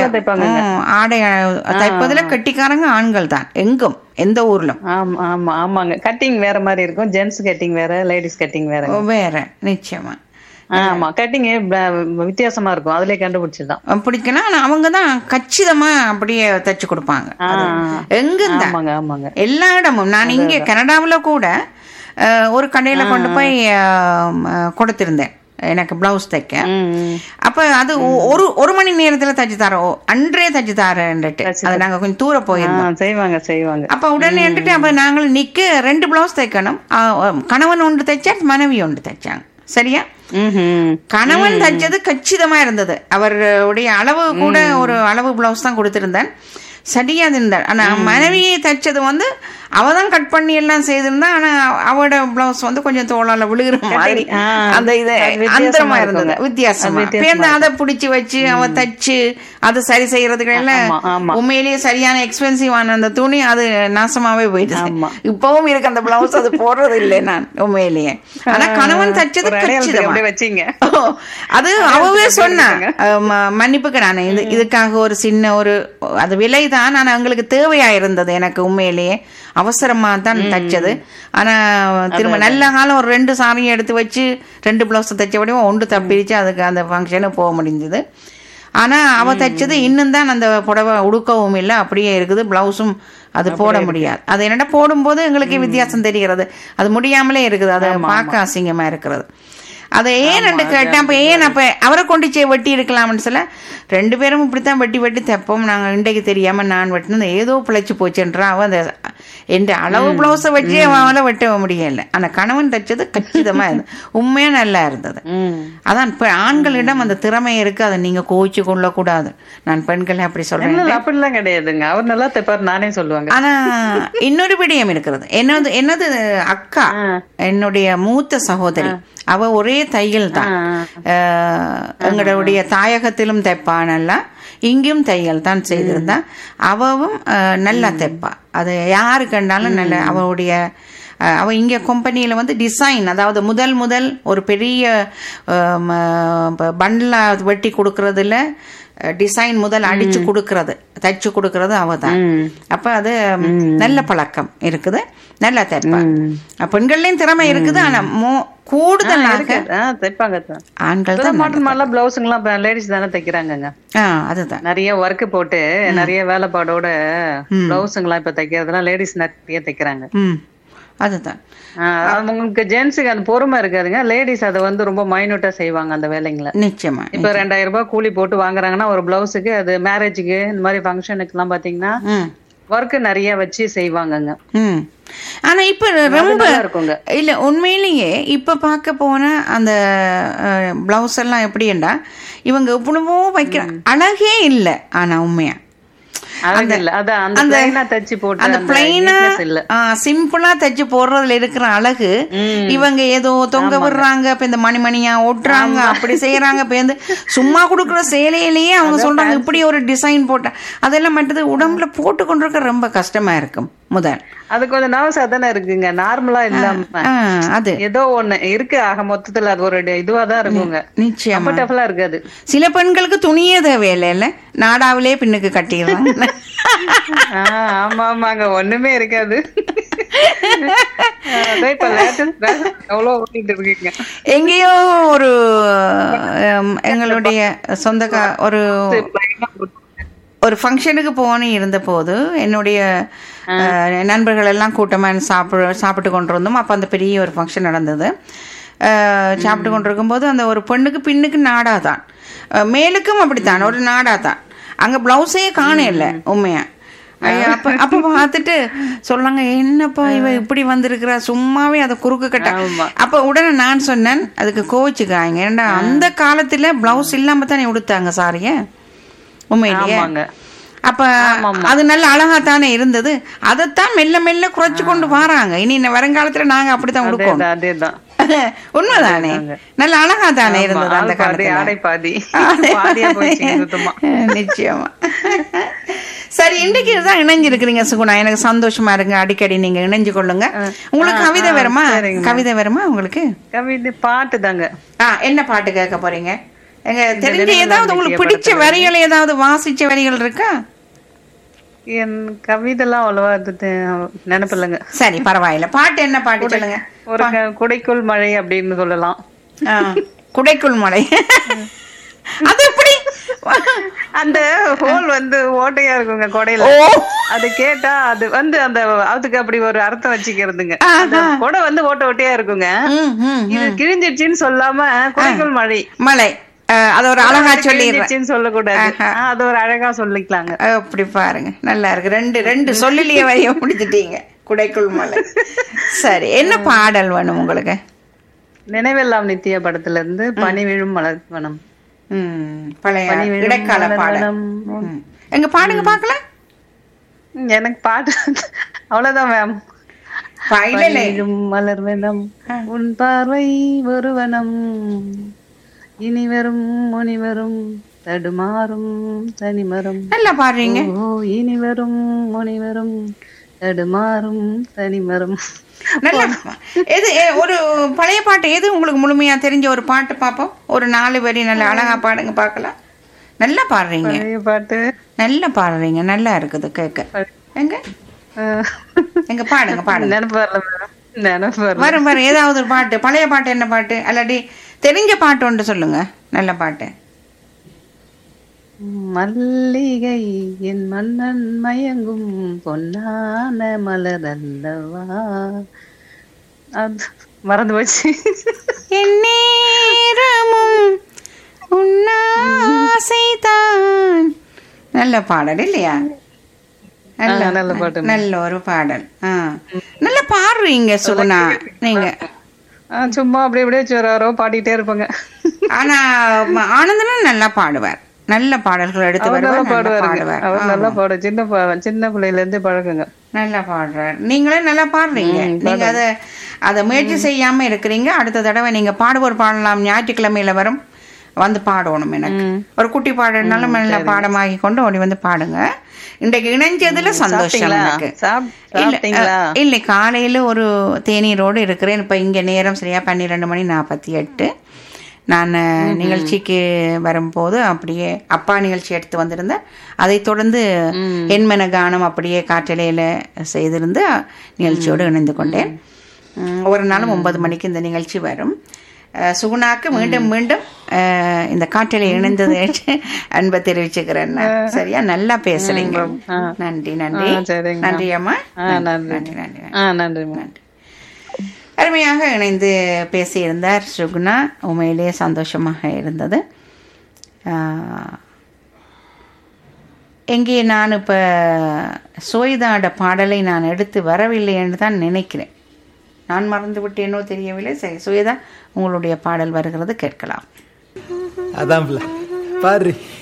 ஆண்களும் தைப்பாங்க ம், ஆடை அஹ், தைப்பதுல கெட்டிக்காரங்க ஆண்கள் தான் எங்கும் எந்த ஊர்லும் ஆமா ஆமா ஆமாங்க கட்டிங் வேற மாதிரி இருக்கும் ஜென்ஸ் கட்டிங் வேற லேடிஸ் கட்டிங் வேற வேற நிச்சயமா ஆமா கட்டிங் வித்தியாசமா இருக்கும் அதுலயே கண்டுபிடிச்சிதான் பிடிக்கணும் ஆனா அவங்க தான் கச்சிதமா அப்படியே தைச்சு கொடுப்பாங்க அது எங்கும் தான் ஆமாங்க ஆமாங்க எல்லா இடமும் நான் இங்கே கனடாவுல கூட அஹ், ஒரு கடையில கொண்டு போய் அஹ், அஹ், கொடுத்திருந்தேன் எனக்கு பிளவுஸ் தைக்க ம், ம். அப்ப அது ஒ- ஒரு ஒரு மணி நேரத்துல தச்சு தரோம் ஓ, அன்றே தச்சு தரேன்ட்டு அது நாங்க கொஞ்சம் தூரம் ஆ, போயிருந்தோம் செய்வாங்க செய்வாங்க அப்ப உடனே வந்துட்டு அப்ப நாங்கள் நிக்க ரெண்டு பிளவுஸ் தைக்கணும் ஆ, கணவன் ஒன்று தைச்சா மனைவி ஒன்று தைச்சாங்க சரியா ம்ஹும். கணவன் தைச்சது கச்சிதமா இருந்தது அவருடைய அளவு கூட ஒரு அளவு பிளவுஸ் தான் கொடுத்திருந்தேன் சரியா இருந்தார் ஆனா மனைவியை தைச்சது வந்து அவ தான் கட் பண்ணி எல்லாம் செய்திருந்தா ஆனா அவட பிளவுஸ் வந்து கொஞ்சம் தோளால விழுகிற மாதிரி ஆ, அந்த இது அது வித்தியாசமா அந்தரமா இருந்தது இருக்குங்க. வித்தியாசமா அது வித்தியாசமா பேருந்து அதை பிடிச்சு வச்சு அவ தச்சு அது சரி செய்யறதுக்கு எல்லாம் ஆமா, ஆமா. உண்மையிலேயே சரியான எக்ஸ்பென்சிவான அந்த துணி அது நாசமாவே போயிடுது ஆமா. இப்பவும் இருக்கு அந்த பிளவுஸ் அது போடுறது இல்லை நான் உண்மையிலேயே ஆனா கணவன் தச்சது ஒரு அடையாளத்துக்கு கச்சிதமா அப்படியே வச்சீங்க ஓ, அது அவவே சொன்னா அஹ், ம- மன்னிப்புக்கு நான் இது இதுக்காக ஒரு சின்ன ஒரு அது விலைதான் ஆனா எங்களுக்கு தேவையா இருந்தது எனக்கு உண்மையிலேயே அவசரமா தான் தைச்சது ஆனா திரும்ப நல்ல காலம் ஒரு ரெண்டு சாரியும் எடுத்து வச்சு ரெண்டு பிளவுஸ் தைச்ச வடிவம் ஒன்று தப்பிரிச்சு அதுக்கு அந்த ஃபங்க்ஷனுக்கு போக முடிஞ்சது ஆனா அவ தைச்சது இன்னும் தான் அந்த புடவை உடுக்கவும் இல்லை அப்படியே இருக்குது பிளவுஸும் அது போட முடியாது அது என்னடா போடும்போது எங்களுக்கு வித்தியாசம் தெரிகிறது அது முடியாமலே இருக்குது அது பார்க்க அசிங்கமா இருக்கிறது அதை ஏன் ரெண்டு கேட்டேன் அப்ப ஏன் அப்ப அவரை கொண்டு போய் வெட்டி இருக்கலாம்னு சொல்ல ரெண்டு பேரும் இப்படித்தான் வெட்டி வெட்டி தைப்போம் நாங்க இன்றைக்கு தெரியாம நான் வெட்டினது ஏதோ பிழைச்சு போச்சுன்றா அவன் அந்த என் அளவு பிளவுஸை வச்சு அவனால வெட்ட முடியல ஆனா கணவன் தைச்சது கச்சிதமா இருந்தது உண்மையா நல்லா இருந்தது ம். அதான் இப்ப ஆண்களிடம் அந்த திறமை இருக்கு அதை நீங்க கோவிச்சு கொள்ள கூடாது நான் பெண்களை அப்படி சொல்றேன் இல்ல, அப்படிலாம் கிடையாதுங்க அவர் நல்லா தைப்பாரு நானே சொல்லுவாங்க ஆனா இன்னொரு விடயம் இருக்கிறது என்னது என்னது அக்கா என்னுடைய மூத்த சகோதரி அவ ஒரே தையல் தான் அஹ், எங்களுடைய தாயகத்திலும் தைப்பானல்ல இங்கேயும் தையல் தான் செய்திருந்தா அவவும் அஹ், நல்லா தைப்பா அது யாரு கண்டாலும் நல்ல அவளுடைய அஹ், அவ இங்க கம்பெனியில வந்து டிசைன் அதாவது முதல் முதல் ஒரு பெரிய பண்ட்ல வெட்டி கொடுக்கறதுல டிசைன் முதல் அடிச்சு கொடுக்கறது தைச்சு கொடுக்கறது அவ தான் அப்ப அது ம், நல்ல பழக்கம் இருக்குது நல்லா தைப்பா பெண்கள்லயும் திறமை இருக்குது ஆனா மோ- கூடுதலாக ஆ, தைப்பாங்க தான் ஆண்கள் தான் மாடல் மாடலாம் பிளவுஸுங்கெல்லாம் லேடிஸ் தானே தைக்கிறாங்கங்க ஆ அதுதான் நிறைய ஒர்க் போட்டு நிறைய வேலைப்பாடோட பிளவுஸுங்கெல்லாம் இப்ப தைக்கிறதுலாம் லேடிஸ் நிறைய தைக்கிறாங்க ம் அதுதான் ஆ, அது உங்களுக்கு ஜென்ஸுக்கு அந்த பொறுமை இருக்காதுங்க லேடிஸ் அதை வந்து ரொம்ப மைனூட்டா செய்வாங்க அந்த வேலைங்களை நிச்சயமா இப்ப ரெண்டாயிரம் ரூபாய் கூலி போட்டு வாங்குறாங்கன்னா ஒரு பிளவுஸுக்கு அது மேரேஜுக்கு இந்த மாதிரி ஃபங்க்ஷனுக்கு எல்லாம் பாத்தீங்கன்னா ம் ஒர்க் நிறைய வச்சு செய்வாங்கங்க ம் ஆனா இப்ப ரொம்ப நல்லா இருக்குங்க இல்ல உண்மையிலேயே இப்ப பார்க்க போனா அந்த பிளவுஸ் எல்லாம் எப்படின்னா இவங்க எவ்வளவோ வைக்கிற அழகே இல்ல ஆனா உண்மையா அழகு இல்ல அதான் அந்த பிளைனா தச்சு போட்டு அந்த அந்த பிளைனா neatness இல்ல சிம்பிளா தைச்சு போடுறதுல இருக்கிற அழகு இவங்க ஏதோ தொங்க விடுறாங்க இப்ப இந்த மணிமணியா ஒட்டுறாங்க அப்படி செய்யறாங்க இப்ப வந்து சும்மா கொடுக்குற சேலையிலேயே அவங்க சொல்றாங்க இப்படி ஒரு டிசைன் போட்ட அதெல்லாம் மற்றது உடம்புல போட்டு கொண்டிருக்க ரொம்ப கஷ்டமா இருக்கும் முதல் அது கொஞ்சம் நர்வஸா தானே இருக்குங்க நார்மலா இல்லாம ஆ, அது ஏதோ ஒண்ணு இருக்கு ஆக மொத்தத்துல அது ஒரு இதுவா தான் இருக்குங்க நிச்சயமா கம்ஃபர்டபுளா இருக்காது சில பெண்களுக்கு துணியே தேவையில்லை இல்ல நாடாவிலே பின்னுக்கு கட்டிடுறாங்க ஆ, ஆமா ஆமாங்க ஒண்ணுமே இருக்காது அதான் இப்ப லேட்டஸ்ட் எவ்வளவு ஓட்டிட்டு இருக்கீங்க எங்கேயோ ஒரு ஹம், எங்களுடைய சொந்தக்கா ஒரு plain ஆ போட்டு- ஒரு ஃபங்க்ஷனுக்கு போன இருந்தபோது என்னுடைய அஹ், நண்பர்கள் எல்லாம் கூட்டமாக சாப்பிட சாப்பிட்டு கொண்டு இருந்தோம் அப்போ அந்த பெரிய ஒரு ஃபங்க்ஷன் நடந்தது அஹ், சாப்பிட்டு கொண்டிருக்கும்போது அந்த ஒரு பெண்ணுக்கு பின்னுக்கு நாடாதான் அஹ், மேலுக்கும் அப்படித்தான் ஒரு நாடாதான் அங்கே ப்ளவுஸே காண இல்லை உண்மையா ஐயா, அப்ப அப்ப பார்த்துட்டு சொல்லாங்க என்னப்பா இவ இப்படி வந்திருக்கிறா சும்மாவே அதை குறுக்கு கட்ட ஆமா. அப்ப உடனே நான் சொன்னேன் அதுக்கு கோவிச்சுக்காங்க ஏன்டா அந்த காலத்துல பிளவுஸ் இல்லாம தானே உடுத்தாங்க சாரிய உண்மையிலேயே ஆமாங்க அப்ப அது நல்ல அழகா தானே இருந்தது அதைத்தான் மெல்ல மெல்ல குறைச்சு கொண்டு வராங்க இனி இந்த வருங்காலத்துல நாங்க அப்படித்தான் உடுக்கோம் அதேதான் அதேதான் உண்மைதானே நல்ல அழகா தானே இருந்தது அந்த ஆள் பாதி காலத்துல ஆடை பாதி பாதியா போயிடுச்சு சுத்தமா நிச்சயமா சரி இன்னைக்கு தான் இணைஞ்சிருக்கிறீங்க சுகுணா எனக்கு சந்தோஷமா இருங்க அடிக்கடி நீங்க இணைஞ்சு கொள்ளுங்க உங்களுக்கு கவிதை வருமா கவிதை வருமா உங்களுக்கு கவிதை பாட்டு தாங்க ஆ என்ன பாட்டு கேட்க போறீங்க எங்க தெரிஞ்ச ஏதாவது உங்களுக்கு பிடிச்ச வரிகள் ஏதாவது வாசிச்ச வரிகள் இருக்கா என் கவிதைலாம் அவ்வளவா இது தெ- நினைப்பில்லைங்க சரி பரவாயில்ல பாட்டு என்ன பாட்டு சொல்லுங்க ஒரு க- குடைக்குள் மழை அப்படின்னு சொல்லலாம் ஆ, குடைக்குள் மலை அது எப்படி அந்த ஹோல் வந்து ஓட்டையா இருக்குங்க கொடையில ஓ அது கேட்டா அது வந்து அந்த அதுக்கு அப்படி ஒரு அர்த்தம் வச்சுக்கிறதுங்க அந்த கொடை வந்து ஓட்ட ஓட்டையா இருக்குங்க ம், ம். இது கிழிஞ்சிடுச்சுன்னு சொல்லாம குடைக்குள் மழை மலை ஆ, அது ஒரு அழகா சொல்லிடுறேன் கிழிஞ்சிடுச்சுன்னு சொல்லக்கூடாது ஆ, அது ஒரு அழகா சொல்லிக்கலாங்க அப்படி பாருங்க நல்லா இருக்கு ரெண்டு ரெண்டு சொல்லிலேயே வரைய முடிச்சிட்டீங்க குடைக்குள் மலை சரி என்ன பாடல் வேணும் உங்களுக்கு நினைவெல்லாம் நித்திய படத்துல இருந்து பனி விழும் மலர்வனம் ம், பழைய பனி விழும் இடைக்கால பாடல் மலர்வனம். ம். எங்க பாடுங்க பாக்கலாம் ம், எனக்கு பாட்டு அவ்வளவுதான் மேம் இல்ல இல்ல விழும் மலர்வனம் உன் பார்வை ஒருவனம் இனி வரும் முனி வரும் தடுமாறும் தனிமரம் நல்லா பாடுறீங்க ஓ இனி வரும் முனி வரும் தடுமாறும் தனிமரம் நல்லா எது எ- ஒரு பழைய பாட்டு எது உங்களுக்கு முழுமையா தெரிஞ்ச ஒரு பாட்டு பாப்போம் ஒரு நாலு வரி நல்லா அழகா பாடுங்க பார்க்கலாம் நல்லா பாடுறீங்க பழைய பாட்டு நல்லா பாடுறீங்க நல்லா இருக்குது கேட்க எங்க அஹ், எங்க பாடுங்க பாடுங்க நினைப்பு வரல மேடம் நினைப்பு வரல வரும் வரும் ஏதாவது ஒரு பாட்டு பழைய பாட்டு என்ன பாட்டு அல்லாட்டி தெரிஞ்ச பாட்டு ஒன்று சொல்லுங்க நல்ல பாட்டு மல்லிகை என் மன்னன் மயங்கும் பொன்னான மலர் அல்லவா அது மறந்து போச்சு எந்நேரமும் உன்னாசைதான் நல்ல பாடல் இல்லையா நல்ல ஆ, நல்ல பாட்டு. நல்ல ஒரு பாடல் ஆ நல்லா பாடுறீங்க சுகுணா நீங்க ஆ, சும்மா அப்படியே அப்படியே வர பாடிட்டே இருப்பாங்க ஆனா ம- ஆனந்தனும் நல்லா பாடுவார் நல்ல பாடல்கள் எடுத்து அவர் நல்லா வருவார் நல்லா பாடுவாருங்க பாடுவார் அவர் நல்லா பாடு சின்ன ப- சின்ன பிள்ளையில இருந்து பழகுங்க நல்லா பாடுறார் நீங்களும் நல்லா பாடுறீங்க நீங்க அதை அதை முயற்சி செய்யாம இருக்கிறீங்க அடுத்த தடவை நீங்க பாடுவோர் பாடலாம் ஞாயிற்றுக்கிழமையில வரும் வந்து பாடணும் எனக்கு ஒரு குட்டி பாடுனாலும் நல்ல பாடமாகி கொண்டு ஓடி வந்து பாடுங்க இன்றைக்கு இணைஞ்சதுல சந்தோஷம் எனக்கு சாப்- இல்ல சாப்பிட்டீங்களா அஹ், இல்லை காலையில ஒரு தேநீரோடு இருக்கிறேன் இப்ப இங்க நேரம் சரியா பன்னிரெண்டு மணி நாற்பத்தி எட்டு நான் நிகழ்ச்சிக்கு வரும்போது அப்படியே அப்பா நிகழ்ச்சி எடுத்து வந்திருந்தேன் அதைத் தொடர்ந்து என்மன கானம் அப்படியே காற்றலையில செய்திருந்து நிகழ்ச்சியோடு இணைந்து கொண்டேன் உம், ஒரு நாளும் ஒன்பது மணிக்கு இந்த நிகழ்ச்சி வரும் அஹ், சுகுணாக்கு மீண்டும் மீண்டும் அஹ், இந்த காற்றலை இணைந்தது அன்பை தெரிவிச்சுக்கிறேன் நான். சரியா நல்லா பேசுறீங்க நன்றி நன்றி ஆ, சரிங்க. நன்றி அம்மா ஆ, நன்றி. நன்றி நன்றி ஆ நன்றி மேம் நன்றி அருமையாக இணைந்து பேசியிருந்தார் சுகுணா உண்மையிலேயே சந்தோஷமாக இருந்தது ஆஹ், எங்கே நான் இப்போ சோய்தாட பாடலை நான் எடுத்து வரவில்லை என்று தான் நினைக்கிறேன் நான் மறந்து விட்டேனோ தெரியவில்லை சரி சுயதா உங்களுடைய பாடல் வருகிறது கேட்கலாம் அதான் பிள்ளை பாரு